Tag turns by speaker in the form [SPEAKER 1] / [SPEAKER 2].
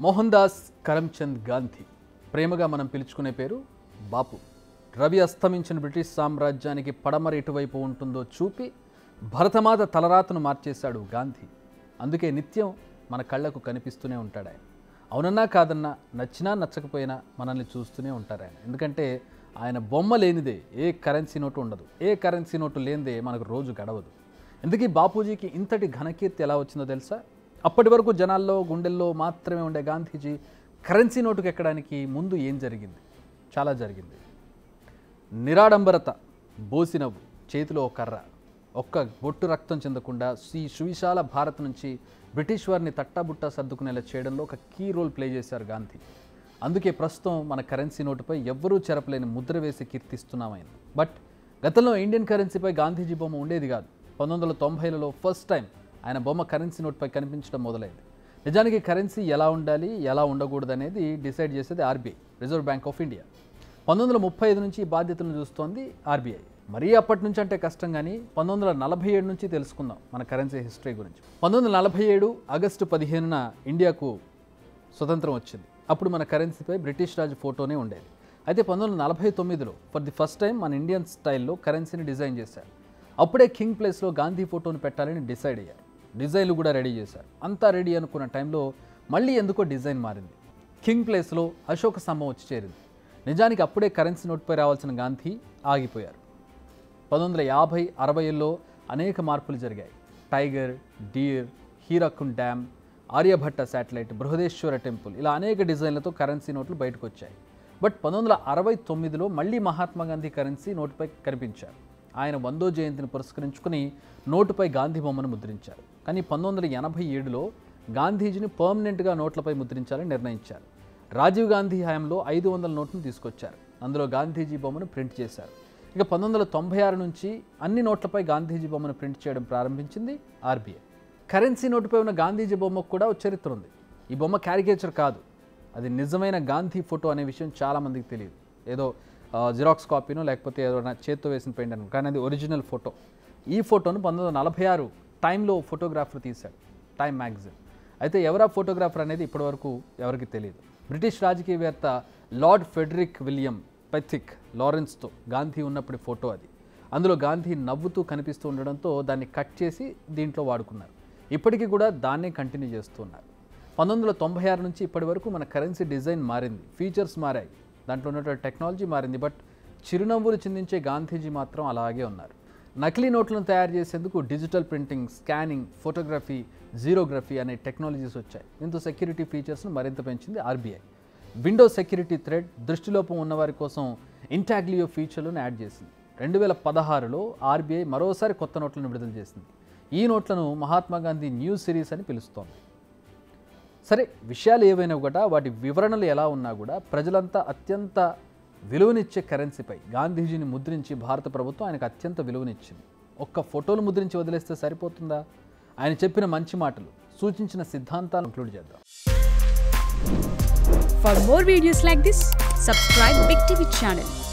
[SPEAKER 1] మోహన్ దాస్ కరమ్చంద్ గాంధీ ప్రేమగా మనం పిలుచుకునే పేరు బాపు రవి అస్తమించిన బ్రిటిష్ సామ్రాజ్యానికి పడమర ఎటువైపు ఉంటుందో చూపి భరతమాత తలరాతను మార్చేశాడు గాంధీ అందుకే నిత్యం మన కళ్ళకు కనిపిస్తూనే ఉంటాడు ఆయన అవునన్నా కాదన్నా నచ్చినా నచ్చకపోయినా మనల్ని చూస్తూనే ఉంటారు ఆయన ఎందుకంటే ఆయన బొమ్మ లేనిదే ఏ కరెన్సీ నోటు ఉండదు ఏ కరెన్సీ నోటు లేనిదే మనకు రోజు గడవదు ఎందుకు ఈ బాపూజీకి ఇంతటి ఘనకీర్తి ఎలా వచ్చిందో తెలుసా అప్పటి వరకు జనాల్లో గుండెల్లో మాత్రమే ఉండే గాంధీజీ కరెన్సీ నోటుకు ఎక్కడానికి ముందు ఏం జరిగింది చాలా జరిగింది నిరాడంబరత బోసినవ్వు చేతిలో ఒక కర్ర ఒక్క బొట్టు రక్తం చెందకుండా ఈ సువిశాల భారత్ నుంచి బ్రిటిష్ వారిని తట్టాబుట్టా సర్దుకునేలా చేయడంలో ఒక కీ రోల్ ప్లే చేశారు గాంధీ అందుకే ప్రస్తుతం మన కరెన్సీ నోటుపై ఎవ్వరూ చెరపలేని ముద్ర వేసి కీర్తిస్తున్నాం ఆయన బట్ గతంలో ఇండియన్ కరెన్సీపై గాంధీజీ బొమ్మ ఉండేది కాదు పంతొమ్మిది వందల తొంభైలలో ఫస్ట్ టైం ఆయన బొమ్మ కరెన్సీ నోట్పై కనిపించడం మొదలైంది నిజానికి కరెన్సీ ఎలా ఉండాలి ఎలా ఉండకూడదు అనేది డిసైడ్ చేసేది RBI Reserve Bank of India పంతొమ్మిది వందల ముప్పై ఐదు నుంచి ఈ బాధ్యతలను చూస్తోంది ఆర్బీఐ మరీ అప్పటి నుంచి అంటే కష్టం కానీ పంతొమ్మిది వందల నలభై ఏడు నుంచి తెలుసుకుందాం మన కరెన్సీ హిస్టరీ గురించి పంతొమ్మిది వందల నలభై ఏడు ఆగస్టు పదిహేనున ఇండియాకు స్వతంత్రం వచ్చింది అప్పుడు మన కరెన్సీపై బ్రిటిష్ రాజు ఫోటోనే ఉండేది అయితే పంతొమ్మిది వందల నలభై తొమ్మిదిలో ఫర్ ది ఫస్ట్ టైం మన ఇండియన్ స్టైల్లో కరెన్సీని డిజైన్ చేశారు అప్పుడే కింగ్ ప్లేస్లో గాంధీ ఫోటోను పెట్టాలని డిసైడ్ అయ్యారు డిజైన్లు కూడా రెడీ చేశారు అంతా రెడీ అనుకున్న టైంలో మళ్ళీ ఎందుకో డిజైన్ మారింది కింగ్ ప్లేస్లో అశోక స్తంభం వచ్చి చేరింది నిజానికి అప్పుడే కరెన్సీ నోట్పై రావాల్సిన గాంధీ ఆగిపోయారు పంతొమ్మిది వందల యాభై అరవైలో అనేక మార్పులు జరిగాయి tiger deer Hirakud dam Aryabhata satellite Brihadeeswara temple ఇలా అనేక డిజైన్లతో కరెన్సీ నోట్లు బయటకు వచ్చాయి బట్ పంతొమ్మిది వందల అరవై తొమ్మిదిలో మళ్ళీ మహాత్మా గాంధీ కరెన్సీ నోటుపై కనిపించారు ఆయన వందో జయంతిని పురస్కరించుకుని నోటుపై గాంధీ బొమ్మను ముద్రించారు కానీ పంతొమ్మిది వందల ఎనభై ఏడులో గాంధీజీని పర్మనెంట్గా నోట్లపై ముద్రించాలని నిర్ణయించారు రాజీవ్ గాంధీ హయాంలో ఐదు వందల నోట్లను తీసుకొచ్చారు అందులో గాంధీజీ బొమ్మను ప్రింట్ చేశారు ఇక పంతొమ్మిది వందల తొంభై ఆరు నుంచి అన్ని నోట్లపై గాంధీజీ బొమ్మను ప్రింట్ చేయడం ప్రారంభించింది ఆర్బీఐ కరెన్సీ నోటుపై ఉన్న గాంధీజీ బొమ్మకు కూడా ఒక చరిత్ర ఉంది ఈ బొమ్మ క్యారికేచర్ కాదు అది నిజమైన గాంధీ ఫోటో అనే విషయం చాలామందికి తెలియదు ఏదో ఆ, జిరాక్స్ కాపీనో లేకపోతే ఏదో నా చేత్తో వేసిన పెయింట్ అని కానీ అది ఒరిజినల్ ఫోటో ఈ ఫోటోను పంతొమ్మిది వందల నలభై ఆరు టైంలో ఫోటోగ్రాఫర్ తీశాడు టైమ్ మ్యాగజైన్ అయితే ఎవరా ఫోటోగ్రాఫర్ అనేది ఇప్పటివరకు ఎవరికి తెలియదు బ్రిటిష్ రాజకీయవేత్త లార్డ్ ఫెడరిక్ విలియం పెథిక్ లారెన్స్తో గాంధీ ఉన్నప్పటి ఫోటో అది అందులో గాంధీ నవ్వుతూ కనిపిస్తూ ఉండడంతో దాన్ని కట్ చేసి దీంట్లో వాడుకున్నారు ఇప్పటికీ కూడా దాన్నే కంటిన్యూ చేస్తున్నారు పంతొమ్మిది వందల తొంభై ఆరు నుంచి ఇప్పటి వరకు మన కరెన్సీ డిజైన్ మారింది ఫీచర్స్ మారాయి దాంట్లో ఉన్నటువంటి టెక్నాలజీ మారింది బట్ చిరునవ్వులు చిందించే గాంధీజీ మాత్రం అలాగే ఉన్నారు నకిలీ నోట్లను తయారు చేసేందుకు digital printing scanning photography xerography అనే టెక్నాలజీస్ వచ్చాయి దీంతో సెక్యూరిటీ ఫీచర్స్ను మరింత పెంచింది ఆర్బీఐ విండో సెక్యూరిటీ థ్రెడ్ దృష్టిలోపం ఉన్నవారి కోసం ఇంటాగ్లియో ఫీచర్లను యాడ్ చేసింది రెండు వేల పదహారులో ఆర్బీఐ మరోసారి కొత్త నోట్లను విడుదల చేసింది ఈ నోట్లను మహాత్మా గాంధీ న్యూ సిరీస్ అని పిలుస్తోంది సరే విషయాలు ఏవైనా కూడా వాటి వివరణలు ఎలా ఉన్నా కూడా ప్రజలంతా అత్యంత విలువనిచ్చే కరెన్సీపై గాంధీజీని ముద్రించి భారత ప్రభుత్వం ఆయనకు అత్యంత విలువనిచ్చింది ఒక్క ఫోటోలు ముద్రించి వదిలేస్తే సరిపోతుందా ఆయన చెప్పిన మంచి మాటలు సూచించిన సిద్ధాంతాలు ఇంక్లూడ్ చేద్దాం
[SPEAKER 2] For more videos like this, subscribe Big TV channel